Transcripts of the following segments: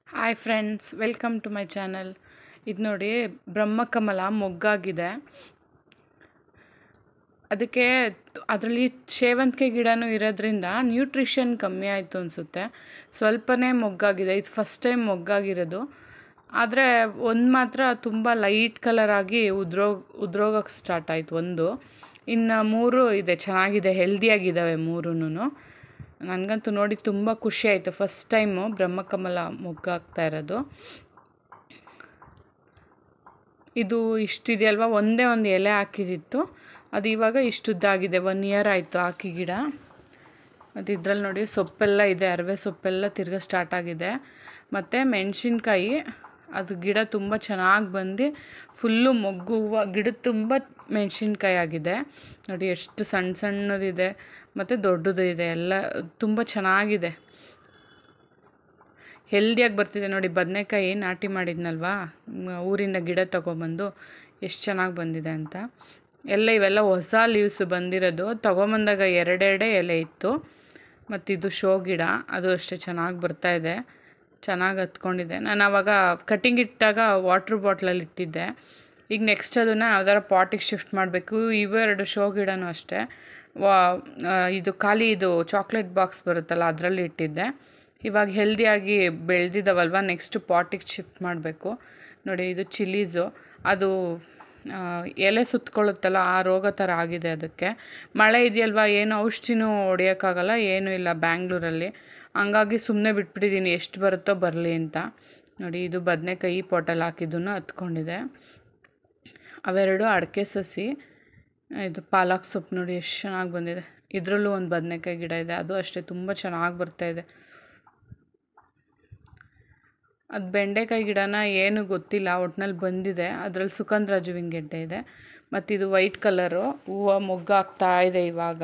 hi friends welcome to my channel ಇದು ನೋಡಿ ಬ್ರಹ್ಮಕಮಲ ಮೊಗ್ಗಾಗಿದೆ ಅದಕ್ಕೆ ಅದರಲ್ಲಿ ಸೇವಂತಿಗೆ ಗಿಡನೂ ಇರೋದ್ರಿಂದ ನ್ಯೂಟ್ರಿಷನ್ ಕಮ್ಮಿ ಆಯಿತು ಅನಿಸುತ್ತೆ ಸ್ವಲ್ಪನೇ ಮೊಗ್ಗಾಗಿದೆ ಇದು ಫಸ್ಟ್ ಟೈಮ್ ಮೊಗ್ಗಾಗಿರೋದು ಆದರೆ ಒಂದು ಮಾತ್ರ ತುಂಬ ಲೈಟ್ ಕಲರ್ ಆಗಿ ಉದ್ರೋ ಉದ್ರೋಗಕ್ಕೆ ಸ್ಟಾರ್ಟ್ ಆಯಿತು ಒಂದು ಇನ್ನು ಮೂರು ಇದೆ ಚೆನ್ನಾಗಿದೆ ಹೆಲ್ದಿಯಾಗಿದ್ದಾವೆ ಮೂರೂ ನನಗಂತೂ ನೋಡಿ ತುಂಬ ಖುಷಿ ಆಯಿತು ಫಸ್ಟ್ ಟೈಮು ಬ್ರಹ್ಮಕಮಲ ಮೊಗ್ಗಾಗ್ತಾ ಇರೋದು ಇದು ಇಷ್ಟಿದೆಯಲ್ವ ಒಂದೇ ಒಂದು ಎಲೆ ಹಾಕಿದಿತ್ತು ಅದು ಇವಾಗ ಇಷ್ಟುದ್ದಾಗಿದೆ ಒನ್ ಇಯರ್ ಆಯಿತು ಹಾಕಿ ಗಿಡ ಮತ್ತು ಇದ್ರಲ್ಲಿ ನೋಡಿ ಸೊಪ್ಪೆಲ್ಲ ಇದೆ ಅರವೆ ಸೊಪ್ಪೆಲ್ಲ ತಿರ್ಗಾ ಸ್ಟಾರ್ಟ್ ಆಗಿದೆ ಮತ್ತು ಮೆಣಸಿನ್ಕಾಯಿ ಅದು ಗಿಡ ತುಂಬ ಚೆನ್ನಾಗಿ ಬಂದು ಫುಲ್ಲು ಮೊಗ್ಗು ಹೂವು ಗಿಡದ ತುಂಬ ಮೆಣಸಿನ್ಕಾಯಿ ಆಗಿದೆ ನೋಡಿ ಎಷ್ಟು ಸಣ್ಣ ಸಣ್ಣದಿದೆ ಮತ್ತು ದೊಡ್ಡದು ಇದೆ ಎಲ್ಲ ತುಂಬ ಚೆನ್ನಾಗಿದೆ ಹೆಲ್ದಿಯಾಗಿ ಬರ್ತಿದೆ ನೋಡಿ ಬದನೆಕಾಯಿ ನಾಟಿ ಮಾಡಿದ್ನಲ್ವಾ ಮ್, ಊರಿಂದ ಗಿಡ ತೊಗೊಬಂದು ಎಷ್ಟು ಚೆನ್ನಾಗಿ ಬಂದಿದೆ ಅಂತ ಎಲ್ಲ ಇವೆಲ್ಲ ಹೊಸ ಲೀವ್ಸ್ ಬಂದಿರೋದು ತೊಗೊಂಬಂದಾಗ ಎರಡೆರಡೇ ಎಲೆ ಇತ್ತು ಮತ್ತು ಇದು ಶೋ ಗಿಡ ಅದು ಅಷ್ಟೇ ಚೆನ್ನಾಗಿ ಬರ್ತಾ ಇದೆ ಚೆನ್ನಾಗಿ ಹತ್ಕೊಂಡಿದೆ ನಾನು ಆವಾಗ ಕಟ್ಟಿಂಗ್ ಇಟ್ಟಾಗ ವಾಟ್ರ್ ಬಾಟ್ಲಲ್ಲಿ ಇಟ್ಟಿದ್ದೆ ಈಗ ನೆಕ್ಸ್ಟ್ ಅದನ್ನು ಯಾವ್ದಾರ ಪಾಟಿಗೆ ಶಿಫ್ಟ್ ಮಾಡಬೇಕು ಇವೆರಡು ಶೋ ಗಿಡನೂ ಅಷ್ಟೇ ವಾ ಆ, ಇದು ಖಾಲಿ ಇದು ಚಾಕ್ಲೇಟ್ ಬಾಕ್ಸ್ ಬರುತ್ತಲ್ಲ ಅದರಲ್ಲಿ ಇಟ್ಟಿದ್ದೆ ಇವಾಗ ಹೆಲ್ದಿಯಾಗಿ ಬೆಳೆದಿದ್ದಾವಲ್ವ ನೆಕ್ಸ್ಟ್ ಪಾಟಿಗೆ ಶಿಫ್ಟ್ ಮಾಡಬೇಕು ನೋಡಿ ಇದು ಚಿಲ್ಲೀಸು ಅದು ಆ, ಎಲೆ ಸುತ್ಕೊಳ್ಳುತ್ತಲ್ಲ ಆ ರೋಗ ಥರ ಆಗಿದೆ ಅದಕ್ಕೆ ಮಳೆ ಇದೆಯಲ್ವ ಏನು ಔಷಧಿನೂ ಹೊಡಿಯೋಕ್ಕಾಗಲ್ಲ ಏನೂ ಇಲ್ಲ ಬ್ಯಾಂಗ್ಳೂರಲ್ಲಿ ಹಂಗಾಗಿ ಸುಮ್ಮನೆ ಬಿಟ್ಬಿಟ್ಟಿದ್ದೀನಿ ಎಷ್ಟು ಬರುತ್ತೋ ಬರಲಿ ಅಂತ ನೋಡಿ ಇದು ಬದನೆಕಾಯಿ ಪೊಟಲ್ ಹಾಕಿದ್ದನ್ನು ಹತ್ಕೊಂಡಿದೆ ಅವೆರಡು ಅಡಿಕೆ ಸಸಿ ಇದು ಪಾಲಕ್ ಸೊಪ್ಪು ನೋಡಿ ಎಷ್ಟು ಚೆನ್ನಾಗಿ ಬಂದಿದೆ ಇದರಲ್ಲೂ ಒಂದು ಬದನೆಕಾಯಿ ಗಿಡ ಇದೆ ಅದು ಅಷ್ಟೇ ತುಂಬ ಚೆನ್ನಾಗಿ ಬರ್ತಾ ಇದೆ ಅದು ಬೆಂಡೆಕಾಯಿ ಗಿಡನ ಏನು ಗೊತ್ತಿಲ್ಲ ಒಟ್ನಲ್ಲಿ ಬಂದಿದೆ ಅದರಲ್ಲಿ ಸುಗಂಧರಾಜುವಿನ ಗೆಡ್ಡೆ ಇದೆ ಮತ್ತು ಇದು ವೈಟ್ ಕಲರು ಹೂವು ಮೊಗ್ಗಾಗ್ತಾ ಇದೆ ಇವಾಗ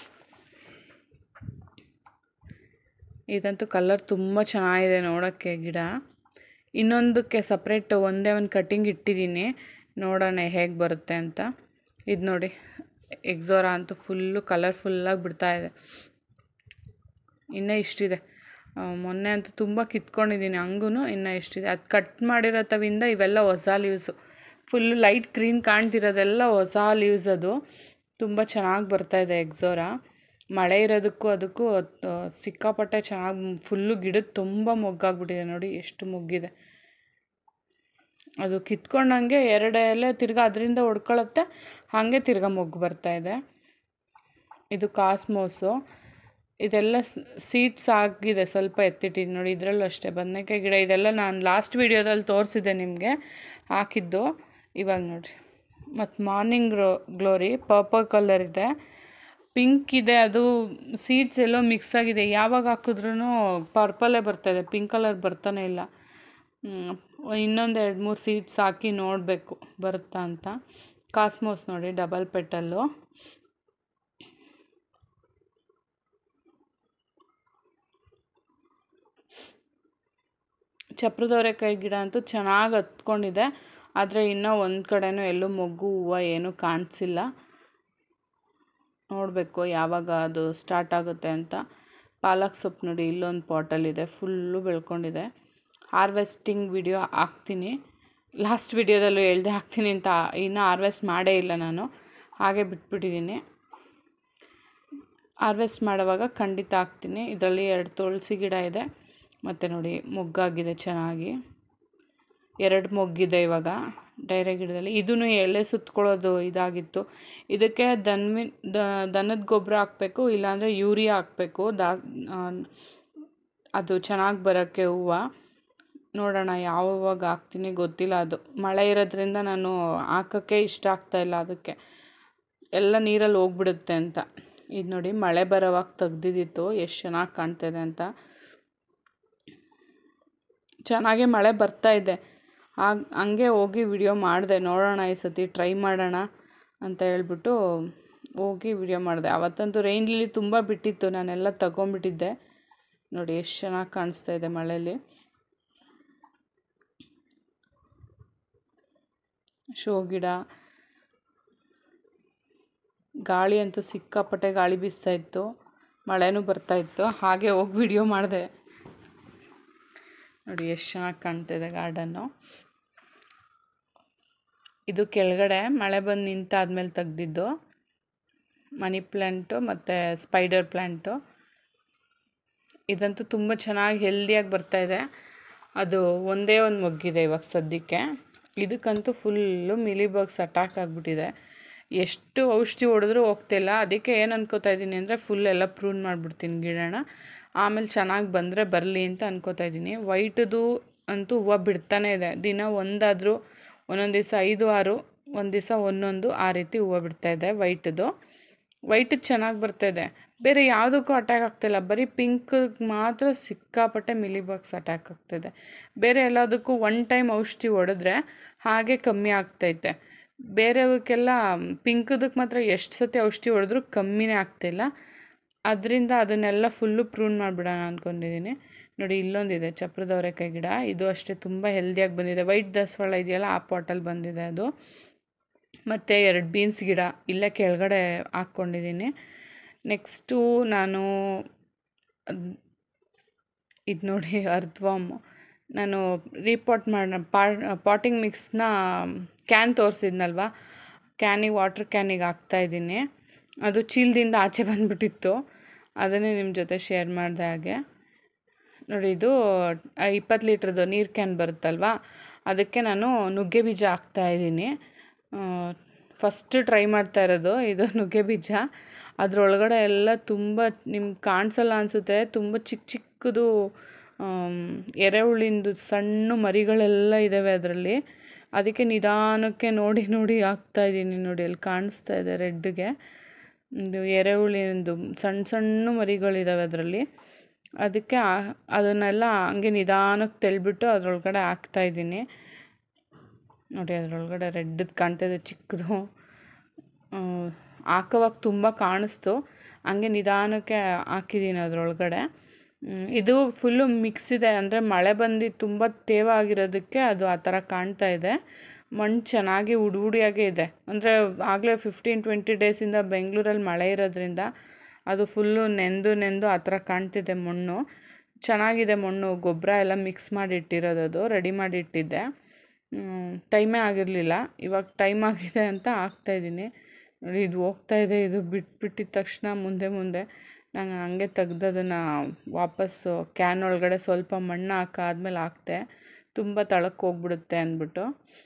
ಇದಂತೂ ಕಲರ್ ತುಂಬ ಚೆನ್ನಾಗಿದೆ ನೋಡೋಕ್ಕೆ ಗಿಡ ಇನ್ನೊಂದಕ್ಕೆ ಸಪ್ರೇಟ್ ಒಂದೇ ಒಂದು ಕಟ್ಟಿಂಗ್ ಇಟ್ಟಿದ್ದೀನಿ ನೋಡೋಣ ಹೇಗೆ ಬರುತ್ತೆ ಅಂತ ಇದು ನೋಡಿ ಎಕ್ಸೋರಾ ಅಂತೂ ಫುಲ್ಲು ಕಲರ್ಫುಲ್ಲಾಗಿ ಬಿಡ್ತಾ ಇದೆ ಇನ್ನೂ ಇಷ್ಟಿದೆ ಆ, ಮೊನ್ನೆ ಅಂತೂ ತುಂಬ ಕಿತ್ಕೊಂಡಿದ್ದೀನಿ ಹಂಗೂ ಇನ್ನೂ ಇಷ್ಟಿದೆ ಅದು ಕಟ್ ಮಾಡಿರೋ ತವಿಂದ ಇವೆಲ್ಲ ಹೊಸ ಲೀವ್ಸು ಫುಲ್ಲು ಲೈಟ್ ಗ್ರೀನ್ ಕಾಣ್ತಿರೋದೆಲ್ಲ ಹೊಸ ಲೀವ್ಸ್ ಅದು ತುಂಬ ಚೆನ್ನಾಗಿ ಬರ್ತಾಯಿದೆ ಎಕ್ಸೋರಾ ಮಳೆ ಇರೋದಕ್ಕೂ ಅದಕ್ಕೂ ಆ, ಸಿಕ್ಕಾಪಟ್ಟೆ ಚೆನ್ನಾಗಿ ಫುಲ್ಲು ಗಿಡದ ತುಂಬ ಮೊಗ್ಗಾಗ್ಬಿಟ್ಟಿದೆ ನೋಡಿ ಎಷ್ಟು ಮೊಗ್ಗಿದೆ ಅದು ಕಿತ್ಕೊಂಡಂಗೆ ಎರಡು ಎಲೆ ತಿರ್ಗಾ ಅದರಿಂದ ಹೊಡ್ಕೊಳತ್ತೆ ಹಾಗೆ ತಿರ್ಗಾ ಮೊಗ್ಗು ಬರ್ತಾಯಿದೆ ಇದು ಕಾಸ್ಮೋಸು ಇದೆಲ್ಲ ಸೀಡ್ಸ್ ಆಗಿದೆ ಸ್ವಲ್ಪ ಎತ್ತಿಟ್ಟಿದ್ದು ನೋಡಿ ಇದರಲ್ಲೂ ಅಷ್ಟೇ ಬದನೆಕಾಯಿ ಗಿಡ ಇದೆಲ್ಲ ನಾನು ಲಾಸ್ಟ್ ವೀಡಿಯೋದಲ್ಲಿ ತೋರಿಸಿದ್ದೆ ನಿಮಗೆ ಹಾಕಿದ್ದು ಇವಾಗ ನೋಡಿರಿ ಮತ್ತು morning glow glory purple colour ಇದೆ ಪಿಂಕ್ ಇದೆ ಅದು ಸೀಡ್ಸ್ ಎಲ್ಲೋ ಮಿಕ್ಸ್ ಆಗಿದೆ ಯಾವಾಗ ಹಾಕಿದ್ರೂ ಪರ್ಪಲೇ ಬರ್ತಾಯಿದೆ ಪಿಂಕ್ ಕಲರ್ ಬರ್ತಾನೆ ಇಲ್ಲ ಹ್ಮ್, ಇನ್ನೊಂದು ಎರಡು ಮೂರು ಸೀಡ್ಸ್ ಹಾಕಿ ನೋಡಬೇಕು ಬರುತ್ತಾ ಅಂತ ಕಾಸ್ಮೋಸ್ ನೋಡಿ ಡಬಲ್ ಪೆಟಲ್ಲು ಚಪ್ರದವರೆಕಾಯಿ ಗಿಡ ಅಂತೂ ಚೆನ್ನಾಗಿ ಹತ್ಕೊಂಡಿದೆ ಆದರೆ ಇನ್ನೂ ಒಂದು ಕಡೆನೂ ಎಲ್ಲೂ ಮೊಗ್ಗು ಹೂವು ಏನೂ ಕಾಣಿಸಿಲ್ಲ ನೋಡಬೇಕು ಯಾವಾಗ ಅದು ಸ್ಟಾರ್ಟ್ ಆಗುತ್ತೆ ಅಂತ ಪಾಲಕ್ ಸೊಪ್ಪು ನೋಡಿ ಇಲ್ಲೊಂದು ಪಾಟಲ್ಲಿದೆ ಫುಲ್ಲು ಬೆಳ್ಕೊಂಡಿದೆ ಹಾರ್ವೆಸ್ಟಿಂಗ್ ವಿಡಿಯೋ ಹಾಕ್ತೀನಿ ಲಾಸ್ಟ್ ವಿಡಿಯೋದಲ್ಲೂ ಹೇಳ್ದೆ ಹಾಕ್ತೀನಿ ಅಂತ ಇನ್ನೂ ಹಾರ್ವೆಸ್ಟ್ ಮಾಡೇ ಇಲ್ಲ ನಾನು ಹಾಗೆ ಬಿಟ್ಬಿಟ್ಟಿದ್ದೀನಿ ಹಾರ್ವೆಸ್ಟ್ ಮಾಡುವಾಗ ಖಂಡಿತ ಹಾಕ್ತೀನಿ ಇದರಲ್ಲಿ ಎರಡು ತುಳಸಿ ಗಿಡ ಇದೆ ಮತ್ತು ನೋಡಿ ಮೊಗ್ಗಾಗಿದೆ ಚೆನ್ನಾಗಿ ಎರಡು ಮೊಗ್ಗಿದೆ ಇವಾಗ ಡೈರೆ ಗಿಡದಲ್ಲಿ ಇದೂ ಎಲೆ ಸುತ್ಕೊಳ್ಳೋದು ಇದಾಗಿತ್ತು ಇದಕ್ಕೆ ದನ್ವಿನ್ ದ ದನದ ಗೊಬ್ಬರ ಹಾಕಬೇಕು ಇಲ್ಲಾಂದರೆ ಯೂರಿಯಾ ಹಾಕಬೇಕು ದಾ ಆ, ಅದು ಚೆನ್ನಾಗಿ ಬರೋಕ್ಕೆ ಹೂವು ನೋಡೋಣ ಯಾವಾಗ ಹಾಕ್ತೀನಿ ಗೊತ್ತಿಲ್ಲ ಅದು ಮಳೆ ಇರೋದ್ರಿಂದ ನಾನು ಹಾಕೋಕ್ಕೆ ಇಷ್ಟ ಆಗ್ತಾಯಿಲ್ಲ ಅದಕ್ಕೆ ಎಲ್ಲ ನೀರಲ್ಲಿ ಹೋಗ್ಬಿಡುತ್ತೆ ಅಂತ ಇದು ನೋಡಿ ಮಳೆ ಬರೋವಾಗ ತೆಗ್ದಿದ್ದಿತ್ತು ಎಷ್ಟು ಚೆನ್ನಾಗಿ ಕಾಣ್ತಾಯಿದೆ ಅಂತ ಚೆನ್ನಾಗೆ ಮಳೆ ಬರ್ತಾ ಇದೆ ಹಾಗೆ ಹಂಗೆ ಹೋಗಿ ವಿಡಿಯೋ ಮಾಡಿದೆ ನೋಡೋಣ ಈ ಸತಿ ಟ್ರೈ ಮಾಡೋಣ ಅಂತ ಹೇಳ್ಬಿಟ್ಟು ಹೋಗಿ ವಿಡಿಯೋ ಮಾಡಿದೆ ಅವತ್ತಂತೂ ರೈನ್ಲಿ ತುಂಬ ಬಿಟ್ಟಿತ್ತು ನಾನೆಲ್ಲ ತಗೊಂಬಿಟ್ಟಿದ್ದೆ ನೋಡಿ ಎಷ್ಟು ಚೆನ್ನಾಗಿ ಕಾಣಿಸ್ತಾ ಇದೆ ಮಳೆಯಲ್ಲಿ ಶೋ ಗಿಡ ಗಾಳಿ ಅಂತೂ ಸಿಕ್ಕಾಪಟ್ಟೆ ಗಾಳಿ ಬೀಸ್ತಾ ಇತ್ತು ಮಳೆನೂ ಬರ್ತಾ ಇತ್ತು ಹಾಗೆ ಹೋಗಿ ವಿಡಿಯೋ ಮಾಡಿದೆ ನೋಡಿ ಎಷ್ಟು ಚೆನ್ನಾಗಿ ಕಾಣ್ತಿದೆ ಗಾರ್ಡನ್ನು ಇದು ಕೆಳಗಡೆ ಮಳೆ ಬಂದು ನಿಂತಾದ್ಮೇಲೆ ತೆಗ್ದಿದ್ದು ಮನಿ ಪ್ಲ್ಯಾಂಟು ಮತ್ತು ಸ್ಪೈಡರ್ ಪ್ಲ್ಯಾಂಟು ಇದಂತೂ ತುಂಬ ಚೆನ್ನಾಗಿ ಹೆಲ್ದಿಯಾಗಿ ಬರ್ತಾಯಿದೆ ಅದು ಒಂದೇ ಒಂದು ಮೊಗ್ಗಿದೆ ಇವಾಗ ಸದ್ಯಕ್ಕೆ ಇದಕ್ಕಂತೂ ಫುಲ್ಲು ಮಿಲಿಬಗ್ಸ್ ಅಟ್ಯಾಕ್ ಆಗಿಬಿಟ್ಟಿದೆ ಎಷ್ಟು ಔಷಧಿ ಹೊಡೆದ್ರೂ ಹೋಗ್ತಿಲ್ಲ ಅದಕ್ಕೆ ಏನು ಅನ್ಕೋತಾ ಇದ್ದೀನಿ ಅಂದರೆ ಫುಲ್ ಎಲ್ಲ ಪ್ರೂನ್ ಮಾಡಿಬಿಡ್ತೀನಿ ಗಿಡನ ಆಮೇಲೆ ಚೆನ್ನಾಗಿ ಬಂದರೆ ಬರಲಿ ಅಂತ ಅನ್ಕೋತಾ ಇದ್ದೀನಿ ವೈಟದು ಅಂತೂ ಹೂವು ಬಿಡ್ತಾನೇ ಇದೆ ದಿನ ಒಂದಾದರೂ ಒಂದೊಂದು ದಿವಸ ಐದು ಆರು ಒಂದು ದಿವಸ ಒಂದೊಂದು ಆ ರೀತಿ ಹೂವು ಬಿಡ್ತಾಯಿದೆ ವೈಟದು ವೈಟದು ಚೆನ್ನಾಗಿ ಬರ್ತಾಯಿದೆ ಬೇರೆ ಯಾವುದಕ್ಕೂ ಅಟ್ಯಾಕ್ ಆಗ್ತಾಯಿಲ್ಲ ಬರೀ ಪಿಂಕ್ ಮಾತ್ರ ಸಿಕ್ಕಾಪಟ್ಟೆ ಮಿಲಿಬಗ್ಸ್ ಅಟ್ಯಾಕ್ ಆಗ್ತಾಯಿದೆ ಬೇರೆ ಎಲ್ಲದಕ್ಕೂ ಒನ್ ಟೈಮ್ ಔಷಧಿ ಹೊಡೆದ್ರೆ ಹಾಗೆ ಕಮ್ಮಿ ಆಗ್ತೈತೆ ಬೇರೆಯವಕ್ಕೆಲ್ಲ ಪಿಂಕದಕ್ಕೆ ಮಾತ್ರ ಎಷ್ಟು ಸತಿ ಔಷಧಿ ಹೊಡೆದ್ರೂ ಕಮ್ಮಿನೇ ಆಗ್ತಾಯಿಲ್ಲ ಅದರಿಂದ ಅದನ್ನೆಲ್ಲ ಫುಲ್ಲು ಪ್ರೂನ್ ಮಾಡಿಬಿಡೋಣ ಅಂದ್ಕೊಂಡಿದ್ದೀನಿ ನೋಡಿ ಇಲ್ಲೊಂದಿದೆ ಚಪ್ರದ ಅವರೆಕಾಯಿ ಗಿಡ ಇದು ಅಷ್ಟೇ ತುಂಬ ಹೆಲ್ದಿಯಾಗಿ ಬಂದಿದೆ ವೈಟ್ ದಸವಾಳ ಇದೆಯಲ್ಲ ಆ ಪಾಟಲ್ಲಿ ಬಂದಿದೆ ಅದು ಮತ್ತು ಎರಡು ಬೀನ್ಸ್ ಗಿಡ ಇಲ್ಲೇ ಕೆಳಗಡೆ ಹಾಕ್ಕೊಂಡಿದ್ದೀನಿ ನೆಕ್ಸ್ಟು ನಾನು ಇದು ನೋಡಿ ಅರ್ಧ್ವಾಮ್ ನಾನು ರೀಪಾಟ್ ಮಾಡಿ ಪಾಟಿಂಗ್ ಮಿಕ್ಸ್ನ ಕ್ಯಾನ್ ತೋರಿಸಿದ್ನಲ್ವ ಕ್ಯಾನಿಗೆ ವಾಟ್ರ್ ಕ್ಯಾನಿಗೆ ಹಾಕ್ತಾಯಿದ್ದೀನಿ ಅದು ಚೀಲದಿಂದ ಆಚೆ ಬಂದುಬಿಟ್ಟಿತ್ತು ಅದನ್ನೇ ನಿಮ್ಮ ಜೊತೆ ಶೇರ್ ಮಾಡಿದೆ ಹಾಗೆ ನೋಡಿ ಇದು ಇಪ್ಪತ್ತು ಲೀಟ್ರದ್ದು ನೀರು ಕ್ಯಾನ್ ಬರುತ್ತಲ್ವ ಅದಕ್ಕೆ ನಾನು ನುಗ್ಗೆ ಬೀಜ ಹಾಕ್ತಾಯಿದ್ದೀನಿ ಫಸ್ಟ್ ಟ್ರೈ ಮಾಡ್ತಾ ಇರೋದು ಇದು ನುಗ್ಗೆ ಬೀಜ ಅದರೊಳಗಡೆ ಎಲ್ಲ ತುಂಬ ನಿಮ್ಗೆ ಕಾಣಿಸಲ್ಲ ಅನಿಸುತ್ತೆ ತುಂಬ ಚಿಕ್ಕ ಚಿಕ್ಕದು ಎರೆಹುಳಿಂದು ಸಣ್ಣ ಮರಿಗಳೆಲ್ಲ ಇದ್ದಾವೆ ಅದರಲ್ಲಿ ಅದಕ್ಕೆ ನಿಧಾನಕ್ಕೆ ನೋಡಿ ನೋಡಿ ಹಾಕ್ತಾಯಿದ್ದೀನಿ ನೋಡಿ ಅಲ್ಲಿ ಕಾಣಿಸ್ತಾ ಇದೆ ರೆಡ್ಗೆ ಇದು ಎರೆಹುಳಿಂದು ಸಣ್ಣ ಸಣ್ಣ ಮರಿಗಳಿದ್ದಾವೆ ಅದರಲ್ಲಿ ಅದಕ್ಕೆ ಅದನ್ನೆಲ್ಲ ಹಂಗೆ ನಿಧಾನಕ್ಕೆ ತೆಳ್ಬಿಟ್ಟು ಅದರೊಳಗಡೆ ಹಾಕ್ತಾಯಿದ್ದೀನಿ ನೋಡಿ ಅದರೊಳಗಡೆ ರೆಡ್ದು ಕಾಣ್ತಾಯಿದೆ ಚಿಕ್ಕದು ಹಾಕೋವಾಗ ತುಂಬ ಕಾಣಿಸ್ತು ಹಂಗೆ ನಿಧಾನಕ್ಕೆ ಹಾಕಿದ್ದೀನಿ ಅದರೊಳಗಡೆ ಇದು ಫುಲ್ಲು ಮಿಕ್ಸ್ ಇದೆ ಅಂದರೆ ಮಳೆ ಬಂದು ತುಂಬ ತೇವ ಆಗಿರೋದಕ್ಕೆ ಅದು ಆ ಥರ ಕಾಣ್ತಾ ಇದೆ ಮಣ್ಣು ಚೆನ್ನಾಗಿ ಉಡಿ ಉಡಿಯಾಗೇ ಇದೆ ಅಂದರೆ ಆಗಲೇ ಫಿಫ್ಟೀನ್ ಟ್ವೆಂಟಿ ಡೇಸಿಂದ ಬೆಂಗಳೂರಲ್ಲಿ ಮಳೆ ಇರೋದ್ರಿಂದ ಅದು ಫುಲ್ಲು ನೆಂದು ನೆಂದು ಆ ಥರ ಕಾಣ್ತಿದೆ ಮಣ್ಣು ಚೆನ್ನಾಗಿದೆ ಮಣ್ಣು ಗೊಬ್ಬರ ಎಲ್ಲ ಮಿಕ್ಸ್ ಮಾಡಿ ಇಟ್ಟಿರೋದು ಅದು ರೆಡಿ ಮಾಡಿ ಇಟ್ಟಿದ್ದೆ ಟೈಮೇ ಆಗಿರಲಿಲ್ಲ ಇವಾಗ ಟೈಮ್ ಆಗಿದೆ ಅಂತ ಹಾಕ್ತಾಯಿದ್ದೀನಿ ನೋಡಿ ಇದು ಹೋಗ್ತಾ ಇದೆ ಇದು ಬಿಟ್ಬಿಟ್ಟಿದ ತಕ್ಷಣ ಮುಂದೆ ಮುಂದೆ ನಾನು ಹಂಗೆ ತೆಗ್ದು ಅದನ್ನು ವಾಪಸ್ಸು ಕ್ಯಾನ್ ಒಳಗಡೆ ಸ್ವಲ್ಪ ಮಣ್ಣು ಹಾಕಾದ್ಮೇಲೆ ಹಾಕ್ತೆ ತುಂಬ ತಳಕ್ಕೆ ಹೋಗ್ಬಿಡುತ್ತೆ ಅಂದ್ಬಿಟ್ಟು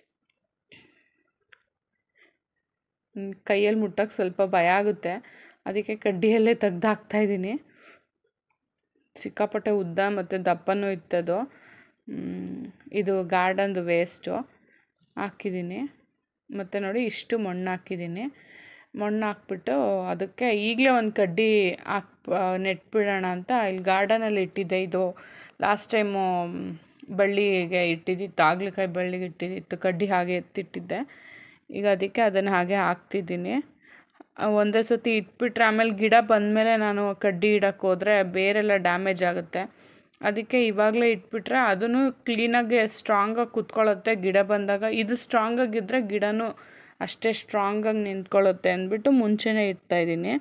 ಕೈಯಲ್ಲಿ ಮುಟ್ಟಕ್ಕೆ ಸ್ವಲ್ಪ ಭಯ ಆಗುತ್ತೆ ಅದಕ್ಕೆ ಕಡ್ಡಿಯಲ್ಲೇ ತೆಗ್ದು ಹಾಕ್ತಾಯಿದ್ದೀನಿ ಸಿಕ್ಕಾಪಟ್ಟೆ ಉದ್ದ ಮತ್ತು ದಪ್ಪನೂ ಇತ್ತದು ಇದು ಗಾರ್ಡನ್ದು ವೇಸ್ಟು ಹಾಕಿದ್ದೀನಿ ಮತ್ತು ನೋಡಿ ಇಷ್ಟು ಮಣ್ಣು ಹಾಕಿದ್ದೀನಿ ಮಣ್ಣು ಹಾಕ್ಬಿಟ್ಟು ಅದಕ್ಕೆ ಈಗಲೇ ಒಂದು ಕಡ್ಡಿ ಹಾಕ್ ನೆಟ್ಬಿಡೋಣ ಅಂತ ಇಲ್ಲಿ ಗಾರ್ಡನಲ್ಲಿ ಇಟ್ಟಿದ್ದೆ ಇದು ಲಾಸ್ಟ್ ಟೈಮು ಬಳ್ಳಿಗೆ ಇಟ್ಟಿದ್ದಿತ್ತು ಹಾಗಲಕಾಯಿ ಬಳ್ಳಿಗೆ ಇಟ್ಟಿದ್ದಿತ್ತು ಕಡ್ಡಿ ಹಾಗೆ ಎತ್ತಿಟ್ಟಿದ್ದೆ ಈಗ ಅದಕ್ಕೆ ಅದನ್ನು ಹಾಗೆ ಹಾಕ್ತಿದ್ದೀನಿ ಒಂದೇ ಸತಿ ಇಟ್ಬಿಟ್ರೆ ಆಮೇಲೆ ಗಿಡ ಬಂದಮೇಲೆ ನಾನು ಕಡ್ಡಿ ಇಡಕ್ಕೆ ಹೋದರೆ ಬೇರೆಲ್ಲ ಡ್ಯಾಮೇಜ್ ಆಗುತ್ತೆ ಅದಕ್ಕೆ ಇವಾಗಲೇ ಇಟ್ಬಿಟ್ರೆ ಅದನ್ನು ಕ್ಲೀನಾಗಿ ಸ್ಟ್ರಾಂಗಾಗಿ ಕುತ್ಕೊಳ್ಳುತ್ತೆ ಗಿಡ ಬಂದಾಗ ಇದು ಸ್ಟ್ರಾಂಗಾಗಿದ್ದರೆ ಗಿಡನೂ ಅಷ್ಟೇ ಸ್ಟ್ರಾಂಗಾಗಿ ನಿಂತ್ಕೊಳ್ಳುತ್ತೆ ಅಂದ್ಬಿಟ್ಟು ಮುಂಚೆನೇ ಇಡ್ತಾಯಿದ್ದೀನಿ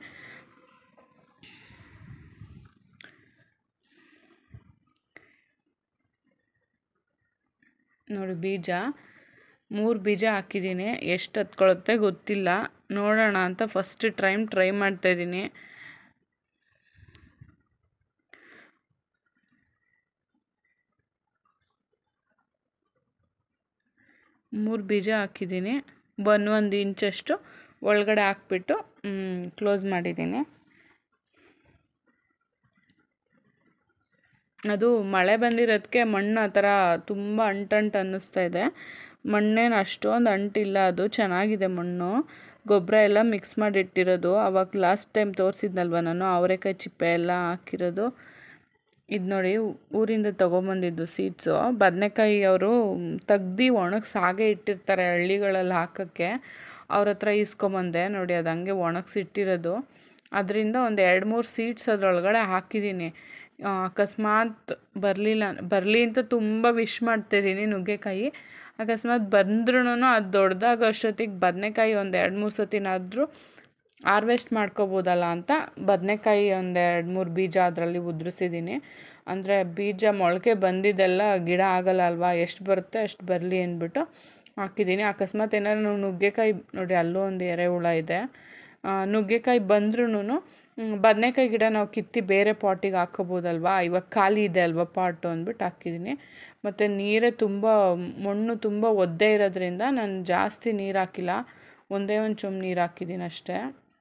ನೋಡಿ ಬೀಜ ಮೂರು ಬೀಜ ಹಾಕಿದ್ದೀನಿ ಎಷ್ಟು ಹತ್ಕೊಳ್ಳುತ್ತೆ ಗೊತ್ತಿಲ್ಲ ನೋಡೋಣ ಅಂತ ಫಸ್ಟ್ ಟೈಮ್ ಟ್ರೈ ಮಾಡ್ತಾಯಿದ್ದೀನಿ ಮೂರು ಬೀಜ ಹಾಕಿದ್ದೀನಿ ಒನ್ ಒಂದು ಇಂಚಷ್ಟು ಒಳಗಡೆ ಹಾಕ್ಬಿಟ್ಟು ಕ್ಲೋಸ್ ಮಾಡಿದ್ದೀನಿ ಅದು ಮಳೆ ಬಂದಿರೋದಕ್ಕೆ ಮಣ್ಣು ಆ ಥರ ತುಂಬ ಅಂಟಂಟು ಅನ್ನಿಸ್ತಾ ಇದೆ ಮಣ್ಣೇನು ಅಷ್ಟೊಂದು ಅಂಟಿಲ್ಲ ಅದು ಚೆನ್ನಾಗಿದೆ ಮಣ್ಣು ಗೊಬ್ಬರ ಎಲ್ಲ ಮಿಕ್ಸ್ ಮಾಡಿ ಇಟ್ಟಿರೋದು ಅವಾಗ ಲಾಸ್ಟ್ ಟೈಮ್ ತೋರಿಸಿದ್ನಲ್ವ ನಾನು ಅವರೆಕಾಯಿ ಚಿಪ್ಪೆ ಎಲ್ಲ ಹಾಕಿರೋದು ಇದು ನೋಡಿ ಊರಿಂದ ತೊಗೊಂಬಂದಿದ್ದು ಸೀಡ್ಸು ಬದನೆಕಾಯಿ ಅವರು ತೆಗ್ದು ಒಣಗಿಸಿ ಹಾಗೆ ಇಟ್ಟಿರ್ತಾರೆ ಹಳ್ಳಿಗಳಲ್ಲಿ ಹಾಕೋಕ್ಕೆ ಅವ್ರ ಹತ್ರ ಇಸ್ಕೊಂಬಂದೆ ನೋಡಿ ಅದು ಹಂಗೆ ಒಣಗಿಸಿ ಇಟ್ಟಿರೋದು ಅದರಿಂದ ಒಂದು ಎರಡು ಮೂರು ಸೀಡ್ಸ್ ಅದರೊಳಗಡೆ ಹಾಕಿದ್ದೀನಿ ಅಕಸ್ಮಾತ್ ಬರಲಿಲ್ಲ ಬರಲಿ ಅಂತ ತುಂಬ ವಿಶ್ ಮಾಡ್ತಾಯಿದ್ದೀನಿ ನುಗ್ಗೆಕಾಯಿ ಅಕಸ್ಮಾತ್ ಬಂದ್ರೂ ಅದು ದೊಡ್ಡದಾಗ ಅಷ್ಟೊತ್ತಿಗೆ ಬದನೆಕಾಯಿ ಒಂದು ಎರಡು ಮೂರು ಸತಿನಾದರೂ ಹಾರ್ವೆಸ್ಟ್ ಮಾಡ್ಕೋಬೋದಲ್ಲ ಅಂತ ಬದನೆಕಾಯಿ ಒಂದು ಎರಡು ಮೂರು ಬೀಜ ಅದರಲ್ಲಿ ಉದುರಿಸಿದ್ದೀನಿ ಅಂದರೆ ಬೀಜ ಮೊಳಕೆ ಬಂದಿದ್ದೆಲ್ಲ ಗಿಡ ಆಗಲ್ಲ ಅಲ್ವಾ ಎಷ್ಟು ಬರುತ್ತೆ ಅಷ್ಟು ಬರಲಿ ಅಂದ್ಬಿಟ್ಟು ಹಾಕಿದ್ದೀನಿ ಅಕಸ್ಮಾತ್ ಏನಾದ್ರು ನುಗ್ಗೆಕಾಯಿ ನೋಡಿ ಅಲ್ಲೂ ಒಂದು ಎರೆಹುಳ ಇದೆ ಆ, ನುಗ್ಗೆಕಾಯಿ ಬಂದ್ರೂ ಬದನೆಕಾಯಿ ಗಿಡ ನಾವು ಕಿತ್ತಿ ಬೇರೆ ಪಾಟಿಗೆ ಹಾಕೋಬೋದಲ್ವಾ ಇವಾಗ ಖಾಲಿ ಇದೆ ಅಲ್ವಾ ಪಾಟು ಅಂದ್ಬಿಟ್ಟು ಹಾಕಿದ್ದೀನಿ ಮತ್ತು ನೀರೇ ತುಂಬ ಮಣ್ಣು ತುಂಬ ಒದ್ದೆ ಇರೋದ್ರಿಂದ ನಾನು ಜಾಸ್ತಿ ನೀರು ಹಾಕಿಲ್ಲ ಒಂದೇ ಒಂದು ಚೊಂಬು ನೀರು ಹಾಕಿದ್ದೀನಿ ಅಷ್ಟೇ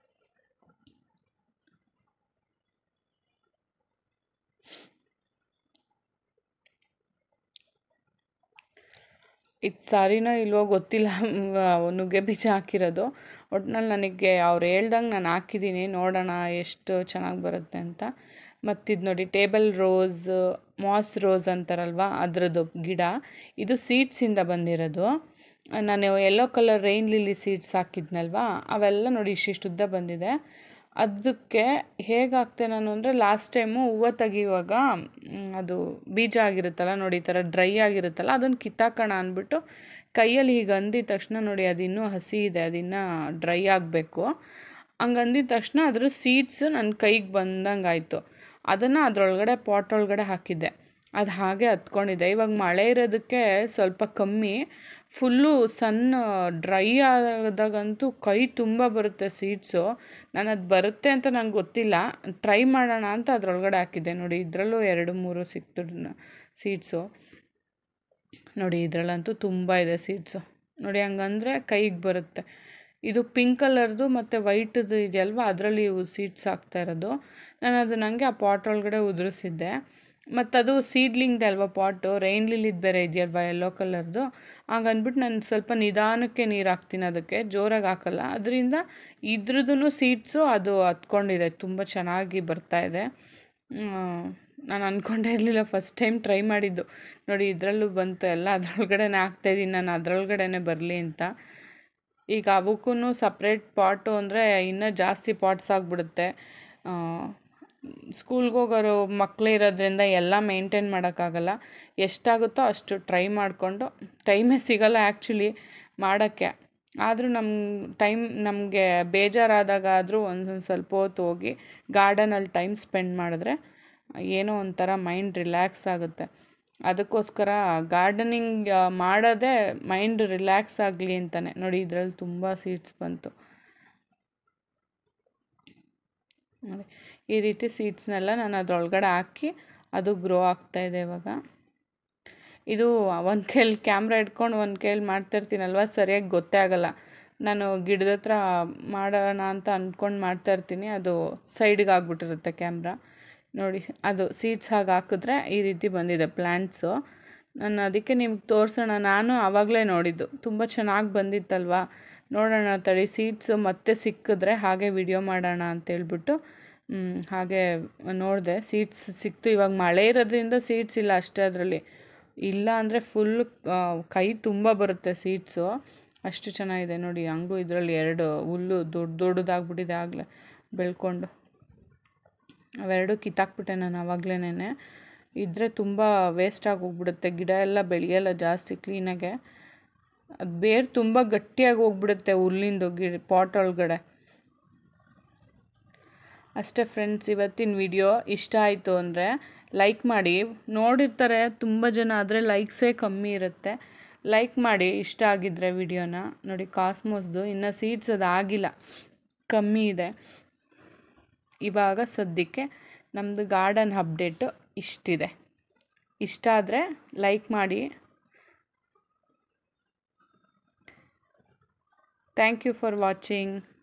ಇದು ಸಾರಿನೋ ಇಲ್ವೋ ಗೊತ್ತಿಲ್ಲ ನುಗ್ಗೆ ಬೀಜ ಹಾಕಿರೋದು ಒಟ್ನಲ್ಲಿ ನನಗೆ ಅವ್ರು ಹೇಳ್ದಂಗೆ ನಾನು ಹಾಕಿದ್ದೀನಿ ನೋಡೋಣ ಎಷ್ಟು ಚೆನ್ನಾಗಿ ಬರುತ್ತೆ ಅಂತ ಮತ್ತಿದು ನೋಡಿ ಟೇಬಲ್ ರೋಸ್ ಮಾಸ್ ರೋಸ್ ಅಂತಾರಲ್ವ ಅದರದ್ದು ಗಿಡ ಇದು ಸೀಡ್ಸಿಂದ ಬಂದಿರೋದು ನಾನು yellow colour rain lily seeds ಹಾಕಿದ್ನಲ್ವಾ ಅವೆಲ್ಲ ನೋಡಿ ಇಷ್ಟಿಷ್ಟು ಉದ್ದ ಬಂದಿದೆ ಅದಕ್ಕೆ ಹೇಗೆ ಹಾಕ್ತೆ ನಾನು ಅಂದರೆ ಲಾಸ್ಟ್ ಟೈಮು ಹೂವು ತೆಗಿಯುವಾಗ ಮ್, ಅದು ಬೀಜ ಆಗಿರುತ್ತಲ್ಲ ನೋಡಿ ಈ ಥರ ಡ್ರೈ ಆಗಿರುತ್ತಲ್ಲ ಅದನ್ನು ಕಿತ್ತಾಕೋಣ ಅಂದ್ಬಿಟ್ಟು ಕೈಯಲ್ಲಿ ಹೀಗೆ ಅಂದಿದ ತಕ್ಷಣ ನೋಡಿ ಅದು ಇನ್ನೂ ಹಸಿ ಇದೆ ಅದಿನ್ನೂ ಡ್ರೈ ಆಗಬೇಕು ಹಂಗೆ ಅಂದಿದ ತಕ್ಷಣ ಅದ್ರ ಸೀಡ್ಸ್ ನನ್ನ ಕೈಗೆ ಬಂದಂಗೆ ಆಯಿತು ಅದನ್ನು ಅದರೊಳಗಡೆ ಪಾಟ್ ಒಳಗಡೆ ಹಾಕಿದ್ದೆ ಅದು ಹಾಗೆ ಹತ್ಕೊಂಡಿದೆ ಇವಾಗ ಮಳೆ ಇರೋದಕ್ಕೆ ಸ್ವಲ್ಪ ಕಮ್ಮಿ ಫುಲ್ಲು ಸಣ್ಣ ಡ್ರೈ ಆದಾಗಂತೂ ಕೈ ತುಂಬ ಬರುತ್ತೆ ಸೀಡ್ಸು ನಾನು ಅದು ಬರುತ್ತೆ ಅಂತ ನಂಗೆ ಗೊತ್ತಿಲ್ಲ ಟ್ರೈ ಮಾಡೋಣ ಅಂತ ಅದರೊಳಗಡೆ ಹಾಕಿದ್ದೆ ನೋಡಿ ಇದರಲ್ಲೂ ಎರಡು ಮೂರು ಸಿಕ್ತು ಸೀಡ್ಸು ನೋಡಿ ಇದರಲ್ಲಂತೂ ತುಂಬ ಇದೆ ಸೀಡ್ಸು ನೋಡಿ ಹಂಗಂದ್ರೆ ಕೈಗೆ ಬರುತ್ತೆ ಇದು ಪಿಂಕ್ ಕಲರ್ದು ಮತ್ತು ವೈಟ್ದು ಇದೆಯಲ್ವ ಅದರಲ್ಲಿ ಇವು ಸೀಡ್ಸ್ ಹಾಕ್ತಾ ಇರೋದು ನಾನು ಅದು ನನಗೆ ಆ ಪಾಟ್ ಒಳಗಡೆ ಉದುರಿಸಿದ್ದೆ ಮತ್ತು ಅದು ಸೀಡ್ಲಿಂಗ್ದೆ ಅಲ್ವಾ ಪಾಟು ರೈನ್ ಲಿಲ್ಲಿದು ಬೇರೆ ಇದೆಯಲ್ವಾ ಯೆಲ್ಲೋ ಕಲರ್ದು ಹಂಗನ್ಬಿಟ್ಟು ನಾನು ಸ್ವಲ್ಪ ನಿಧಾನಕ್ಕೆ ನೀರು ಹಾಕ್ತೀನಿ ಅದಕ್ಕೆ ಜೋರಾಗಿ ಹಾಕಲ್ಲ ಅದರಿಂದ ಇದ್ರದ್ದು ಸೀಡ್ಸು ಅದು ಹತ್ಕೊಂಡಿದೆ ತುಂಬ ಚೆನ್ನಾಗಿ ಬರ್ತಾ ಇದೆ ನಾನು ಅಂದ್ಕೊಂಡೇ ಇರಲಿಲ್ಲ ಫಸ್ಟ್ ಟೈಮ್ ಟ್ರೈ ಮಾಡಿದ್ದು ನೋಡಿ ಇದರಲ್ಲೂ ಬಂತು ಎಲ್ಲ ಅದರೊಳಗಡೆನೆ ಹಾಕ್ತಾಯಿದ್ದೀನಿ ನಾನು ಅದರೊಳಗಡೆನೆ ಬರಲಿ ಅಂತ ಈಗ ಅವಕ್ಕೂ ಸಪ್ರೇಟ್ ಪಾಟು ಅಂದರೆ ಇನ್ನೂ ಜಾಸ್ತಿ ಪಾಟ್ಸ್ ಆಗಿಬಿಡುತ್ತೆ ಸ್ಕೂಲ್ಗೆ ಹೋಗೋರು ಮಕ್ಕಳು ಇರೋದ್ರಿಂದ ಎಲ್ಲ ಮೇಂಟೈನ್ ಮಾಡೋಕ್ಕಾಗಲ್ಲ ಎಷ್ಟಾಗುತ್ತೋ ಅಷ್ಟು ಟ್ರೈ ಮಾಡಿಕೊಂಡು ಟೈಮೇ ಸಿಗಲ್ಲ ಆ್ಯಕ್ಚುಲಿ ಮಾಡೋಕ್ಕೆ ಆದರೂ ನಮ್ಮ ಟೈಮ್ ನಮಗೆ ಬೇಜಾರಾದಾಗ ಆದರೂ ಒಂದೊಂದು ಸ್ವಲ್ಪ ಹೊತ್ತು ಹೋಗಿ ಗಾರ್ಡನಲ್ಲಿ ಟೈಮ್ ಸ್ಪೆಂಡ್ ಮಾಡಿದ್ರೆ ಏನೋ ಒಂಥರ ಮೈಂಡ್ ರಿಲ್ಯಾಕ್ಸ್ ಆಗುತ್ತೆ ಅದಕ್ಕೋಸ್ಕರ ಗಾರ್ಡನಿಂಗ್ ಮಾಡೋದೇ ಮೈಂಡ್ ರಿಲ್ಯಾಕ್ಸ್ ಆಗಲಿ ಅಂತಲೇ ನೋಡಿ ಇದರಲ್ಲಿ ತುಂಬ ಸೀಡ್ಸ್ ಬಂತು ನೋಡಿ ಈ ರೀತಿ ಸೀಡ್ಸ್ನೆಲ್ಲ ನಾನು ಅದರೊಳಗಡೆ ಹಾಕಿ ಅದು ಗ್ರೋ ಆಗ್ತಾಯಿದೆ ಇವಾಗ ಇದು ಒಂದು ಕೈಲಿ ಕ್ಯಾಮ್ರಾ ಇಟ್ಕೊಂಡು ಒಂದು ಕೈಲಿ ಮಾಡ್ತಾಯಿರ್ತೀನಲ್ವ ಸರಿಯಾಗಿ ಗೊತ್ತೇ ಆಗಲ್ಲ ನಾನು ಗಿಡದ ಹತ್ರ ಮಾಡೋಣ ಅಂತ ಅಂದ್ಕೊಂಡು ಮಾಡ್ತಾಯಿರ್ತೀನಿ ಅದು ಸೈಡ್ಗೆ ಆಗ್ಬಿಟ್ಟಿರುತ್ತೆ ಕ್ಯಾಮ್ರಾ ನೋಡಿ ಅದು ಸೀಡ್ಸ್ ಹಾಗೆ ಹಾಕಿದ್ರೆ ಈ ರೀತಿ ಬಂದಿದೆ ಪ್ಲ್ಯಾಂಟ್ಸು ನಾನು ಅದಕ್ಕೆ ನಿಮ್ಗೆ ತೋರಿಸೋಣ ನಾನು ಆವಾಗಲೇ ನೋಡಿದ್ದು ತುಂಬ ಚೆನ್ನಾಗಿ ಬಂದಿತ್ತಲ್ವ ನೋಡೋಣ ತಡಿ ಸೀಡ್ಸು ಮತ್ತೆ ಸಿಕ್ಕಿದ್ರೆ ಹಾಗೆ ವಿಡಿಯೋ ಮಾಡೋಣ ಅಂತೇಳ್ಬಿಟ್ಟು ಮ್, ಹಾಗೆ ನೋಡಿದೆ ಸೀಡ್ಸ್ ಸಿಕ್ತು ಇವಾಗ ಮಳೆ ಇರೋದ್ರಿಂದ ಸೀಡ್ಸ್ ಇಲ್ಲ ಅಷ್ಟೇ ಅದರಲ್ಲಿ ಇಲ್ಲ ಅಂದರೆ ಫುಲ್ ಕೈ ತುಂಬ ಬರುತ್ತೆ ಸೀಡ್ಸು ಅಷ್ಟು ಚೆನ್ನಾಗಿದೆ ನೋಡಿ ಹಂಗೂ ಇದರಲ್ಲಿ ಎರಡು ಹುಲ್ಲು ದೊಡ್ಡ ದೊಡ್ಡದಾಗ್ಬಿಟ್ಟಿದೆ ಆಗಲೇ ಬೆಳ್ಕೊಂಡು ಅವೆರಡು ಕಿತ್ತಾಕ್ಬಿಟ್ಟೆ ನಾನು ಆವಾಗಲೇ ಇದ್ದರೆ ತುಂಬ ವೇಸ್ಟಾಗಿ ಹೋಗ್ಬಿಡುತ್ತೆ ಗಿಡ ಎಲ್ಲ ಬೆಳೆಯಲ್ಲ ಜಾಸ್ತಿ ಕ್ಲೀನಾಗೆ ಅದು ಬೇರು ತುಂಬ ಗಟ್ಟಿಯಾಗಿ ಹೋಗ್ಬಿಡುತ್ತೆ ಹುಲ್ಲಿಂದು ಗಿಡ ಪಾಟ್ ಒಳಗಡೆ ಅಷ್ಟೇ ಫ್ರೆಂಡ್ಸ್ ಇವತ್ತಿನ ವಿಡಿಯೋ ಇಷ್ಟ ಆಯಿತು ಅಂದರೆ ಲೈಕ್ ಮಾಡಿ ನೋಡಿರ್ತಾರೆ ತುಂಬ ಜನ ಆದರೆ ಲೈಕ್ಸೇ ಕಮ್ಮಿ ಇರುತ್ತೆ ಲೈಕ್ ಮಾಡಿ ಇಷ್ಟ ಆಗಿದ್ದರೆ ವಿಡಿಯೋನ ನೋಡಿ ಕಾಸ್ಮೋಸ್ದು ಇನ್ನು ಸೀಡ್ಸ್ ಅದು ಆಗಿಲ್ಲ ಕಮ್ಮಿ ಇದೆ ಇವಾಗ ಸದ್ಯಕ್ಕೆ ನಮ್ಮದು ಗಾರ್ಡನ್ ಅಪ್ಡೇಟು ಇಷ್ಟಿದೆ ಇಷ್ಟ ಆದರೆ ಲೈಕ್ ಮಾಡಿ ಥ್ಯಾಂಕ್ ಯು ಫಾರ್ ವಾಚಿಂಗ್